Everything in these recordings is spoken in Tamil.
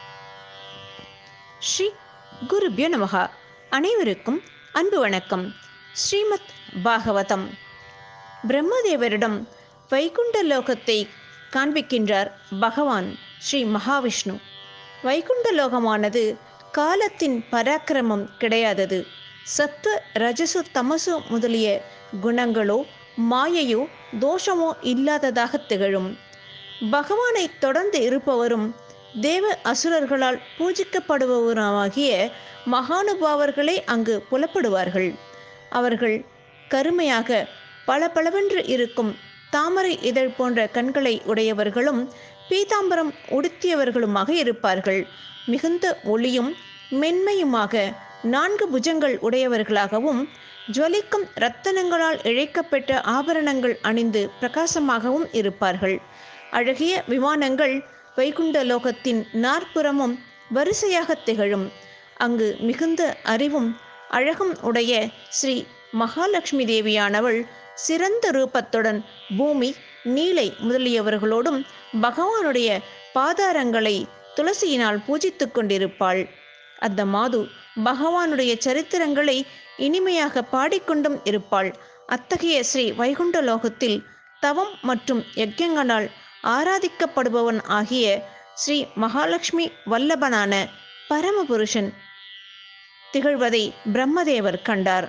ஸ்ரீ குருபியோ நமகா அனைவருக்கும் அன்பு வணக்கம் ஸ்ரீமத் பாகவதம் பிரம்மதேவரிடம் வைகுண்ட லோகத்தை காண்பிக்கின்றார் பகவான் ஸ்ரீ மகாவிஷ்ணு வைகுண்ட லோகமானது காலத்தின் பராக்கிரமம் கிடையாதது சத்துவ ரஜசு தமசு முதலிய குணங்களோ மாயையோ தோஷமோ இல்லாததாக திகழும் பகவானை தொடர்ந்து இருப்பவரும் தேவ அசுரர்களால் பூஜிக்கப்படுபவருமாகிய மகானுபாவர்களே அங்கு புலப்படுவார்கள் அவர்கள் கருமையாக பளபளவென்று இருக்கும் தாமரை இதழ் போன்ற கண்களை உடையவர்களும் பீதாம்பரம் உடுத்தியவர்களுமாக இருப்பார்கள் மிகுந்த ஒளியும் மென்மையுமாக நான்கு புஜங்கள் உடையவர்களாகவும் ஜுவலிக்கும் இரத்தனங்களால் இழைக்கப்பட்ட ஆபரணங்கள் அணிந்து பிரகாசமாகவும் இருப்பார்கள் அழகிய விமானங்கள் வைகுண்ட லோகத்தின் நாற்புறமும் வரிசையாக திகழும் அங்கு மிகுந்த அறிவும் அழகும் உடைய ஸ்ரீ மகாலட்சுமி தேவியானவள் சிறந்த ரூபத்துடன் பூமி நீலை முதலியவர்களோடும் பகவானுடைய பாதாரங்களை துளசியினால் பூஜித்து கொண்டிருப்பாள் அந்த மாது பகவானுடைய சரித்திரங்களை இனிமையாக பாடிக்கொண்டும் இருப்பாள் அத்தகைய ஸ்ரீ வைகுண்ட லோகத்தில் தவம் மற்றும் யஜ்யங்களால் ஆராதிக்கப்படுபவன் ஆகிய ஸ்ரீ மகாலட்சுமி வல்லபனான பரமபுருஷன் திகழ்வதை பிரம்மதேவர் கண்டார்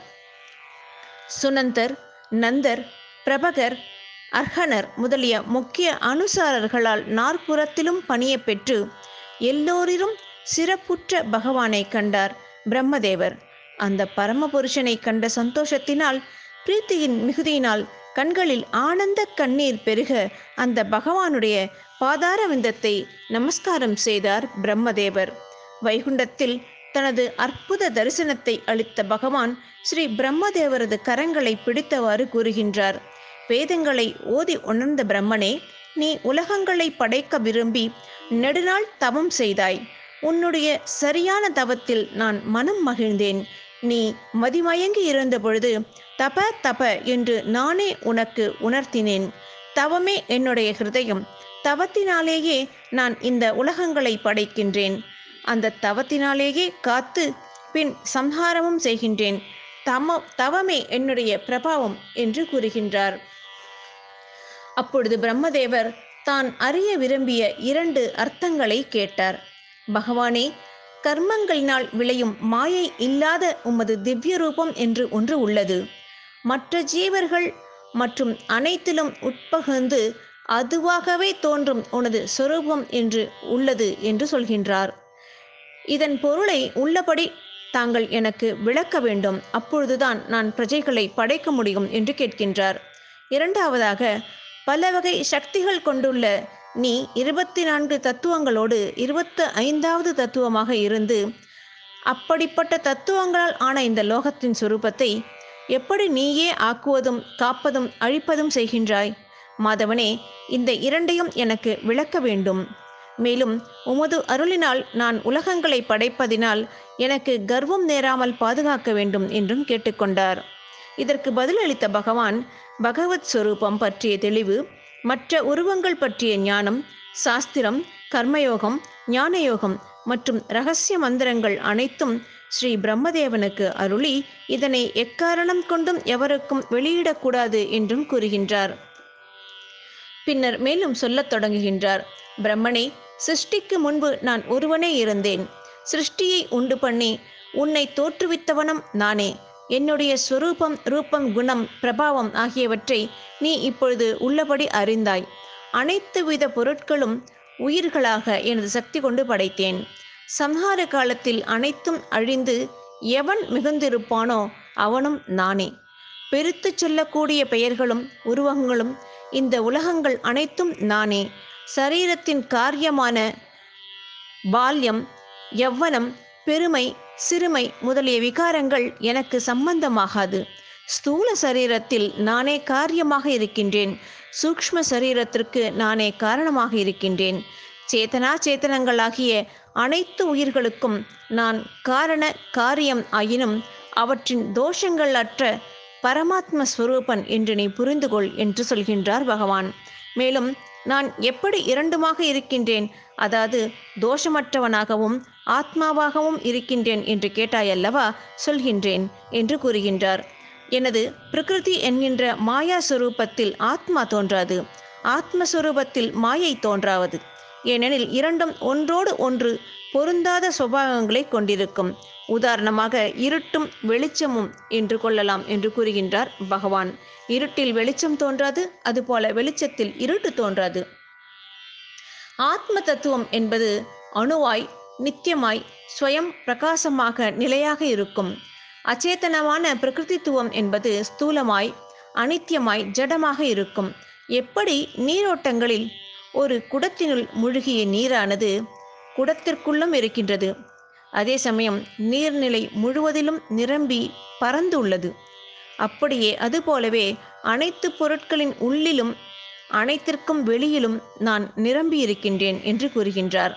சுனந்தர் நந்தர் பிரபகர் அர்ஹனர் முதலிய முக்கிய அனுசாரர்களால் நாற்புறத்திலும் பணிய பெற்று எல்லோரிலும் சிறப்புற்ற பகவானை கண்டார் பிரம்மதேவர் அந்த பரமபுருஷனை கண்ட சந்தோஷத்தினால் பிரீத்தியின் மிகுதியினால் கண்களில் ஆனந்த கண்ணீர் பெருக அந்த பகவானுடைய பாதார விந்தத்தை நமஸ்காரம் செய்தார் பிரம்மதேவர் வைகுண்டத்தில் தனது அற்புத தரிசனத்தை அளித்த பகவான் ஸ்ரீ பிரம்மதேவரது கரங்களை பிடித்தவாறு கூறுகின்றார் வேதங்களை ஓதி உணர்ந்த பிரம்மனே நீ உலகங்களை படைக்க விரும்பி நெடுநாள் தவம் செய்தாய் உன்னுடைய சரியான தவத்தில் நான் மனம் மகிழ்ந்தேன் நீ மதிமயங்கி இருந்த பொழுது தப தப என்று நானே உனக்கு உணர்த்தினேன் தவமே என்னுடைய ஹிருதயம் தவத்தினாலேயே நான் இந்த உலகங்களை படைக்கின்றேன் அந்த தவத்தினாலேயே காத்து பின் சம்ஹாரமும் செய்கின்றேன் தம தவமே என்னுடைய பிரபாவம் என்று கூறுகின்றார் அப்பொழுது பிரம்மதேவர் தான் அறிய விரும்பிய இரண்டு அர்த்தங்களை கேட்டார் பகவானே கர்மங்களினால் விளையும் மாயை இல்லாத உமது திவ்ய ரூபம் என்று ஒன்று உள்ளது மற்ற ஜீவர்கள் மற்றும் அனைத்திலும் உட்பகுந்து அதுவாகவே தோன்றும் உனது சொரூபம் என்று உள்ளது என்று சொல்கின்றார் இதன் பொருளை உள்ளபடி தாங்கள் எனக்கு விளக்க வேண்டும் அப்பொழுதுதான் நான் பிரஜைகளை படைக்க முடியும் என்று கேட்கின்றார் இரண்டாவதாக பல வகை சக்திகள் கொண்டுள்ள நீ இருபத்தி நான்கு தத்துவங்களோடு இருபத்து ஐந்தாவது தத்துவமாக இருந்து அப்படிப்பட்ட தத்துவங்களால் ஆன இந்த லோகத்தின் சுரூபத்தை எப்படி நீயே ஆக்குவதும் காப்பதும் அழிப்பதும் செய்கின்றாய் மாதவனே இந்த இரண்டையும் எனக்கு விளக்க வேண்டும் மேலும் உமது அருளினால் நான் உலகங்களை படைப்பதினால் எனக்கு கர்வம் நேராமல் பாதுகாக்க வேண்டும் என்றும் கேட்டுக்கொண்டார் இதற்கு பதிலளித்த பகவான் பகவத் ஸ்வரூபம் பற்றிய தெளிவு மற்ற உருவங்கள் பற்றிய ஞானம் சாஸ்திரம் கர்மயோகம் ஞானயோகம் மற்றும் ரகசிய மந்திரங்கள் அனைத்தும் ஸ்ரீ பிரம்மதேவனுக்கு அருளி இதனை எக்காரணம் கொண்டும் எவருக்கும் வெளியிடக்கூடாது என்றும் கூறுகின்றார் பின்னர் மேலும் சொல்லத் தொடங்குகின்றார் பிரம்மனே சிருஷ்டிக்கு முன்பு நான் ஒருவனே இருந்தேன் சிருஷ்டியை உண்டு பண்ணி உன்னை தோற்றுவித்தவனும் நானே என்னுடைய ஸ்வரூபம் ரூபம் குணம் பிரபாவம் ஆகியவற்றை நீ இப்பொழுது உள்ளபடி அறிந்தாய் அனைத்து வித பொருட்களும் உயிர்களாக எனது சக்தி கொண்டு படைத்தேன் சம்ஹார காலத்தில் அனைத்தும் அழிந்து எவன் மிகுந்திருப்பானோ அவனும் நானே பெருத்து சொல்லக்கூடிய பெயர்களும் உருவகங்களும் இந்த உலகங்கள் அனைத்தும் நானே சரீரத்தின் காரியமான பால்யம் யவ்வனம் பெருமை சிறுமை முதலிய விகாரங்கள் எனக்கு சம்பந்தமாகாது ஸ்தூல சரீரத்தில் நானே காரியமாக இருக்கின்றேன் சூக்ஷ்ம சரீரத்திற்கு நானே காரணமாக இருக்கின்றேன் சேதனா சேத்தனங்களாகிய அனைத்து உயிர்களுக்கும் நான் காரண காரியம் ஆயினும் அவற்றின் தோஷங்கள் அற்ற பரமாத்ம ஸ்வரூபன் என்று நீ புரிந்து கொள் என்று சொல்கின்றார் பகவான் மேலும் நான் எப்படி இரண்டுமாக இருக்கின்றேன் அதாவது தோஷமற்றவனாகவும் ஆத்மாவாகவும் இருக்கின்றேன் என்று கேட்டாயல்லவா சொல்கின்றேன் என்று கூறுகின்றார் எனது பிரகிருதி என்கின்ற மாயா சுரூபத்தில் ஆத்மா தோன்றாது ஆத்மஸ்வரூபத்தில் மாயை தோன்றாவது ஏனெனில் இரண்டும் ஒன்றோடு ஒன்று பொருந்தாத சுபாவங்களை கொண்டிருக்கும் உதாரணமாக இருட்டும் வெளிச்சமும் என்று கொள்ளலாம் என்று கூறுகின்றார் பகவான் இருட்டில் வெளிச்சம் தோன்றாது அதுபோல வெளிச்சத்தில் இருட்டு தோன்றாது ஆத்ம தத்துவம் என்பது அணுவாய் நித்தியமாய் ஸ்வயம் பிரகாசமாக நிலையாக இருக்கும் அச்சேதனமான பிரகிருதித்துவம் என்பது ஸ்தூலமாய் அனித்தியமாய் ஜடமாக இருக்கும் எப்படி நீரோட்டங்களில் ஒரு குடத்தினுள் மூழ்கிய நீரானது குடத்திற்குள்ளும் இருக்கின்றது அதே சமயம் நீர்நிலை முழுவதிலும் நிரம்பி பறந்து உள்ளது அப்படியே அதுபோலவே அனைத்து பொருட்களின் உள்ளிலும் அனைத்திற்கும் வெளியிலும் நான் நிரம்பி இருக்கின்றேன் என்று கூறுகின்றார்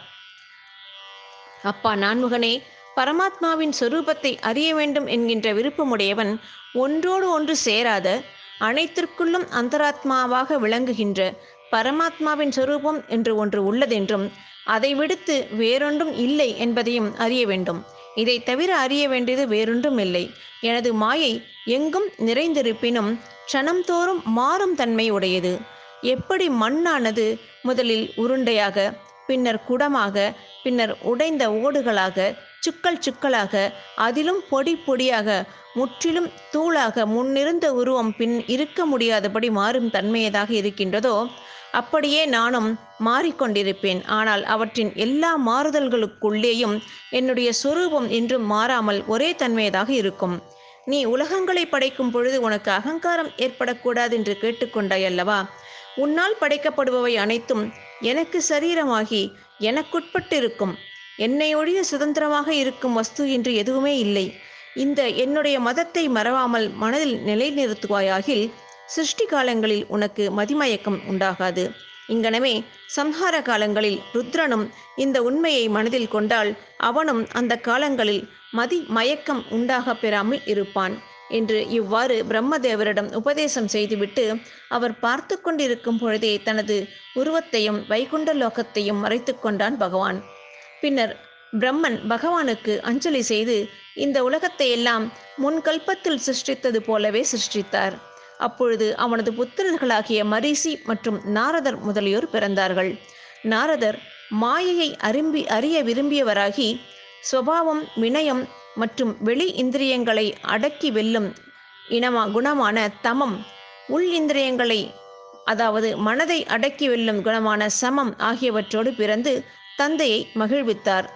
அப்பா நான்முகனே பரமாத்மாவின் சொரூபத்தை அறிய வேண்டும் என்கின்ற விருப்பமுடையவன் ஒன்றோடு ஒன்று சேராத அனைத்திற்குள்ளும் அந்தராத்மாவாக விளங்குகின்ற பரமாத்மாவின் சொரூபம் என்று ஒன்று உள்ளதென்றும் அதை விடுத்து வேறொன்றும் இல்லை என்பதையும் அறிய வேண்டும் இதை தவிர அறிய வேண்டியது வேறொன்றும் இல்லை எனது மாயை எங்கும் நிறைந்திருப்பினும் க்ஷணம்தோறும் மாறும் தன்மை உடையது எப்படி மண்ணானது முதலில் உருண்டையாக பின்னர் குடமாக பின்னர் உடைந்த ஓடுகளாக சுக்கல் சுக்கலாக அதிலும் பொடி பொடியாக முற்றிலும் தூளாக முன்னிருந்த உருவம் பின் இருக்க முடியாதபடி மாறும் தன்மையதாக இருக்கின்றதோ அப்படியே நானும் மாறிக்கொண்டிருப்பேன் ஆனால் அவற்றின் எல்லா மாறுதல்களுக்குள்ளேயும் என்னுடைய சொரூபம் என்றும் மாறாமல் ஒரே தன்மையதாக இருக்கும் நீ உலகங்களை படைக்கும் பொழுது உனக்கு அகங்காரம் ஏற்படக்கூடாது என்று கேட்டுக்கொண்டாய் அல்லவா உன்னால் படைக்கப்படுபவை அனைத்தும் எனக்கு சரீரமாகி எனக்குட்பட்டு இருக்கும் என்னை ஒழிய சுதந்திரமாக இருக்கும் வஸ்து என்று எதுவுமே இல்லை இந்த என்னுடைய மதத்தை மறவாமல் மனதில் நிலைநிறுத்துவாயாகில் சிருஷ்டி காலங்களில் உனக்கு மதிமயக்கம் உண்டாகாது இங்கனமே சம்ஹார காலங்களில் ருத்ரனும் இந்த உண்மையை மனதில் கொண்டால் அவனும் அந்த காலங்களில் மதி மயக்கம் உண்டாக பெறாமல் இருப்பான் என்று இவ்வாறு பிரம்மதேவரிடம் உபதேசம் செய்துவிட்டு அவர் பார்த்து கொண்டிருக்கும் பொழுதே தனது உருவத்தையும் வைகுண்ட லோகத்தையும் மறைத்து கொண்டான் பகவான் பின்னர் பிரம்மன் பகவானுக்கு அஞ்சலி செய்து இந்த உலகத்தை எல்லாம் முன்கல்பத்தில் சிருஷ்டித்தது போலவே சிருஷ்டித்தார் அப்பொழுது அவனது புத்திரர்களாகிய மரிசி மற்றும் நாரதர் முதலியோர் பிறந்தார்கள் நாரதர் மாயையை அரும்பி அறிய விரும்பியவராகி சுபாவம் வினயம் மற்றும் வெளி இந்திரியங்களை அடக்கி வெல்லும் இனமா குணமான தமம் உள் இந்திரியங்களை அதாவது மனதை அடக்கி வெல்லும் குணமான சமம் ஆகியவற்றோடு பிறந்து தந்தையை மகிழ்வித்தார்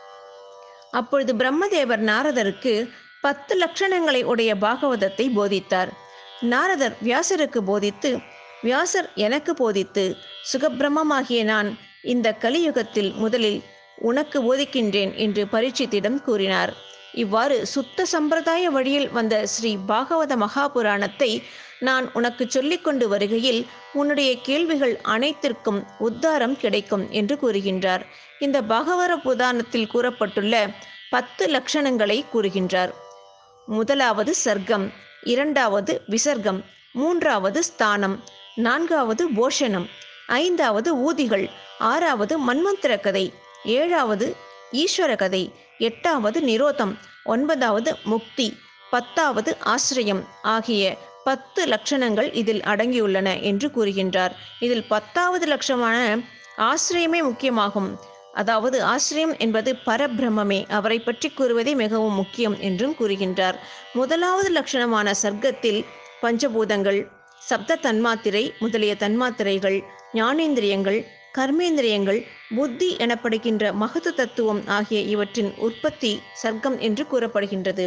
அப்பொழுது பிரம்மதேவர் நாரதருக்கு பத்து லட்சணங்களை உடைய பாகவதத்தை போதித்தார் நாரதர் வியாசருக்கு போதித்து வியாசர் எனக்கு போதித்து சுகபிரமமாகிய நான் இந்த கலியுகத்தில் முதலில் உனக்கு போதிக்கின்றேன் என்று பரீட்சித்திடம் கூறினார் இவ்வாறு சுத்த சம்பிரதாய வழியில் வந்த ஸ்ரீ பாகவத மகாபுராணத்தை நான் உனக்கு சொல்லிக் கொண்டு வருகையில் உன்னுடைய கேள்விகள் அனைத்திற்கும் உத்தாரம் கிடைக்கும் என்று கூறுகின்றார் இந்த பாகவர புராணத்தில் கூறப்பட்டுள்ள பத்து லட்சணங்களை கூறுகின்றார் முதலாவது சர்க்கம் இரண்டாவது விசர்க்கம் மூன்றாவது ஸ்தானம் நான்காவது போஷணம் ஐந்தாவது ஊதிகள் ஆறாவது மன்வந்திர கதை ஏழாவது ஈஸ்வர கதை எட்டாவது நிரோதம் ஒன்பதாவது முக்தி பத்தாவது ஆசிரியம் ஆகிய பத்து லட்சணங்கள் இதில் அடங்கியுள்ளன என்று கூறுகின்றார் இதில் பத்தாவது லட்சமான ஆசிரியமே முக்கியமாகும் அதாவது ஆசிரியம் என்பது பரபிரம்மே அவரை பற்றி கூறுவதே மிகவும் முக்கியம் என்றும் கூறுகின்றார் முதலாவது லட்சணமான சர்க்கத்தில் பஞ்சபூதங்கள் சப்த தன்மாத்திரை முதலிய தன்மாத்திரைகள் ஞானேந்திரியங்கள் கர்மேந்திரியங்கள் புத்தி எனப்படுகின்ற மகத்து தத்துவம் ஆகிய இவற்றின் உற்பத்தி சர்க்கம் என்று கூறப்படுகின்றது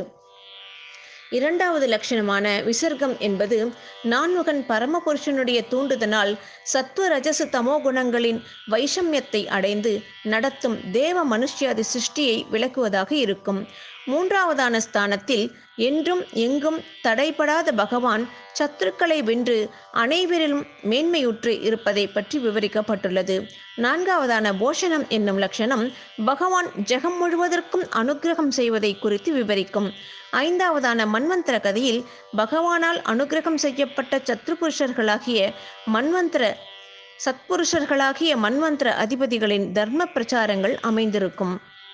இரண்டாவது லட்சணமான விசர்க்கம் என்பது நான்முகன் பரமபுருஷனுடைய தூண்டுதனால் சத்துவ ரஜசு தமோ குணங்களின் வைஷமியத்தை அடைந்து நடத்தும் தேவ மனுஷ்யாதி சிருஷ்டியை விளக்குவதாக இருக்கும் மூன்றாவதான ஸ்தானத்தில் என்றும் எங்கும் தடைபடாத பகவான் சத்துருக்களை வென்று அனைவரிலும் மேன்மையுற்று இருப்பதை பற்றி விவரிக்கப்பட்டுள்ளது நான்காவதான போஷணம் என்னும் லட்சணம் பகவான் ஜெகம் முழுவதற்கும் அனுக்கிரகம் செய்வதை குறித்து விவரிக்கும் ஐந்தாவதான மன்வந்திர கதையில் பகவானால் அனுக்கிரகம் செய்யப்பட்ட சத்ருபுருஷர்களாகிய மன்வந்திர சத்புருஷர்களாகிய மன்வந்திர அதிபதிகளின் தர்ம பிரச்சாரங்கள் அமைந்திருக்கும்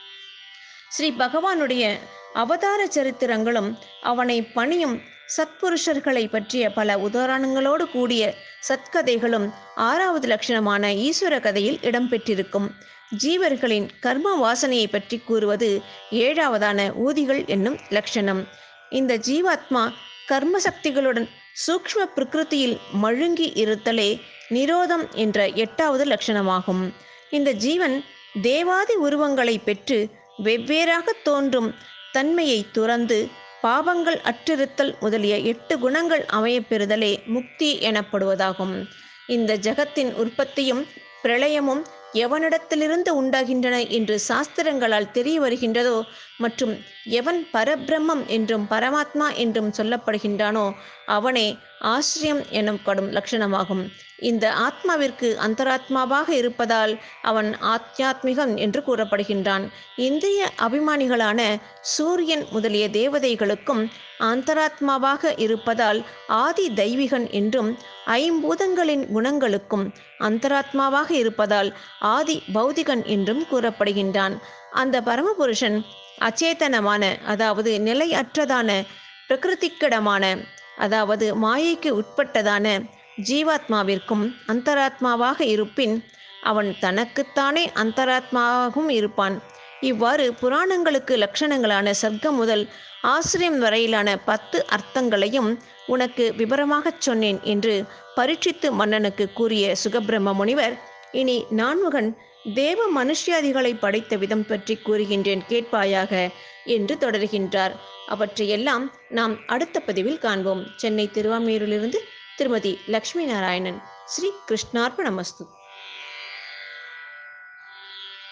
ஸ்ரீ பகவானுடைய அவதார சரித்திரங்களும் அவனை பணியும் சத்புருஷர்களை பற்றிய பல உதாரணங்களோடு கூடிய சத்கதைகளும் ஆறாவது லட்சணமான ஈஸ்வர கதையில் இடம்பெற்றிருக்கும் ஜீவர்களின் கர்ம வாசனையை பற்றி கூறுவது ஏழாவதான ஊதிகள் என்னும் லட்சணம் இந்த ஜீவாத்மா கர்ம சக்திகளுடன் சூக்ஷ்ம பிரகிருதியில் மழுங்கி இருத்தலே நிரோதம் என்ற எட்டாவது லட்சணமாகும் இந்த ஜீவன் தேவாதி உருவங்களை பெற்று வெவ்வேறாக தோன்றும் தன்மையை துறந்து பாவங்கள் அற்றிருத்தல் முதலிய எட்டு குணங்கள் அமையப்பெறுதலே முக்தி எனப்படுவதாகும் இந்த ஜகத்தின் உற்பத்தியும் பிரளயமும் எவனிடத்திலிருந்து உண்டாகின்றன என்று சாஸ்திரங்களால் தெரிய வருகின்றதோ மற்றும் எவன் பரபிரம்மம் என்றும் பரமாத்மா என்றும் சொல்லப்படுகின்றானோ அவனே ஆசிரியம் எனப்படும் லட்சணமாகும் இந்த ஆத்மாவிற்கு அந்தராத்மாவாக இருப்பதால் அவன் ஆத்தியாத்மிகன் என்று கூறப்படுகின்றான் இந்திரிய அபிமானிகளான சூரியன் முதலிய தேவதைகளுக்கும் அந்தராத்மாவாக இருப்பதால் ஆதி தெய்வீகன் என்றும் ஐம்பூதங்களின் குணங்களுக்கும் அந்தராத்மாவாக இருப்பதால் ஆதி பௌதிகன் என்றும் கூறப்படுகின்றான் அந்த பரமபுருஷன் அச்சேதனமான அதாவது நிலையற்றதான பிரகிருதிக்கிடமான அதாவது மாயைக்கு உட்பட்டதான ஜீவாத்மாவிற்கும் அந்தராத்மாவாக இருப்பின் அவன் தனக்குத்தானே அந்தராத்மாவாகவும் இருப்பான் இவ்வாறு புராணங்களுக்கு லட்சணங்களான சர்க்கம் முதல் ஆசிரியம் வரையிலான பத்து அர்த்தங்களையும் உனக்கு விவரமாகச் சொன்னேன் என்று பரீட்சித்து மன்னனுக்கு கூறிய சுகபிரம்ம முனிவர் இனி நான்முகன் தேவ மனுஷ்யாதிகளை படைத்த விதம் பற்றி கூறுகின்றேன் கேட்பாயாக என்று தொடர்கின்றார் அவற்றையெல்லாம் நாம் அடுத்த பதிவில் காண்போம் சென்னை திருவாமூரிலிருந்து திருமதி லக்ஷ்மி நாராயணன் ஸ்ரீ கிருஷ்ணார்ப்பணமஸ்து